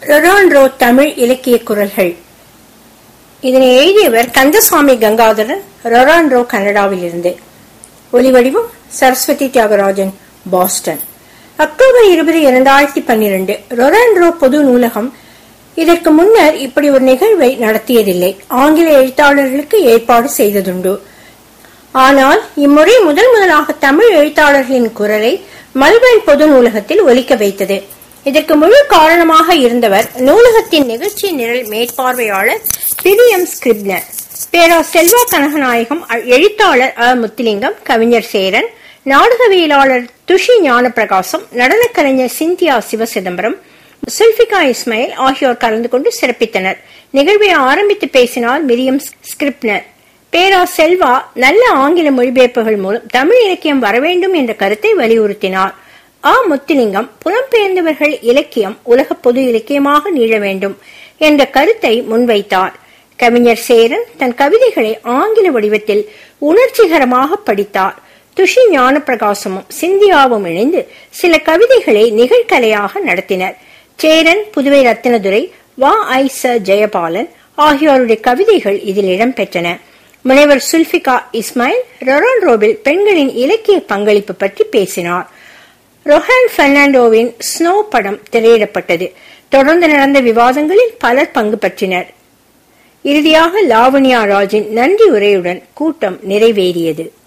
ரொரான்ரோ தமிழ் இலக்கிய குரல்கள் இதனை எழுதியவர் கந்தசுவாமி கங்காதரன் ரொரான்ரோ கனடாவிலிருந்து ஒலிவடிவம் சரஸ்வதி தியாகராஜன் பாஸ்டன் அக்டோபர் இருபது இரண்டாயிரத்தி பன்னிரண்டு ரொரான்ரோ பொது நூலகம் இதற்கு முன்னர் இப்படி ஒரு நிகழ்வை நடத்தியதில்லை ஆங்கில எழுத்தாளர்களுக்கு ஏற்பாடு செய்ததுண்டு ஆனால் இம்முறை முதல் முதலாக தமிழ் எழுத்தாளர்களின் குரலை மல்பர்ன் பொது நூலகத்தில் ஒலிக்க வைத்தது இதற்கு முழு காரணமாக இருந்தவர் நூலகத்தின் நிகழ்ச்சி நிரல் மேற்பார்வையாளர் பிரியம் ஸ்கிரிப்னர் பேரா செல்வா கனகநாயகம் எழுத்தாளர் அ முத்துலிங்கம் கவிஞர் சேரன் நாடகவியலாளர் துஷி ஞானப்பிரகாசம் நடனக்கலைஞர் சிந்தியா சிவசிதம்பரம் சுல்பிகா இஸ்மாயில் ஆகியோர் கலந்து கொண்டு சிறப்பித்தனர் நிகழ்வை ஆரம்பித்து பேசினார் மிரியம் ஸ்கிரிப்னர் பேரா செல்வா நல்ல ஆங்கில மொழிபெயர்ப்புகள் மூலம் தமிழ் இலக்கியம் வரவேண்டும் என்ற கருத்தை வலியுறுத்தினார் ஆ முத்துலிங்கம் புலம்பெயர்ந்தவர்கள் இலக்கியம் உலக பொது இலக்கியமாக நீள வேண்டும் என்ற கருத்தை முன்வைத்தார் கவிஞர் சேரன் தன் கவிதைகளை ஆங்கில வடிவத்தில் உணர்ச்சிகரமாக படித்தார் துஷி ஞானப்பிரகாசமும் சிந்தியாவும் இணைந்து சில கவிதைகளை நிகழ்கலையாக நடத்தினர் சேரன் புதுவை ரத்தினதுரை வா ஐ ச ஜெயபாலன் ஆகியோருடைய கவிதைகள் இதில் இடம்பெற்றன முனைவர் சுல்பிகா இஸ்மாயில் ரொரான்ரோவில் பெண்களின் இலக்கிய பங்களிப்பு பற்றி பேசினார் ரொஹான் பெர்னாண்டோவின் ஸ்னோ படம் திரையிடப்பட்டது தொடர்ந்து நடந்த விவாதங்களில் பலர் பங்கு பற்றினர் இறுதியாக லாவண்யா ராஜின் நன்றி உரையுடன் கூட்டம் நிறைவேறியது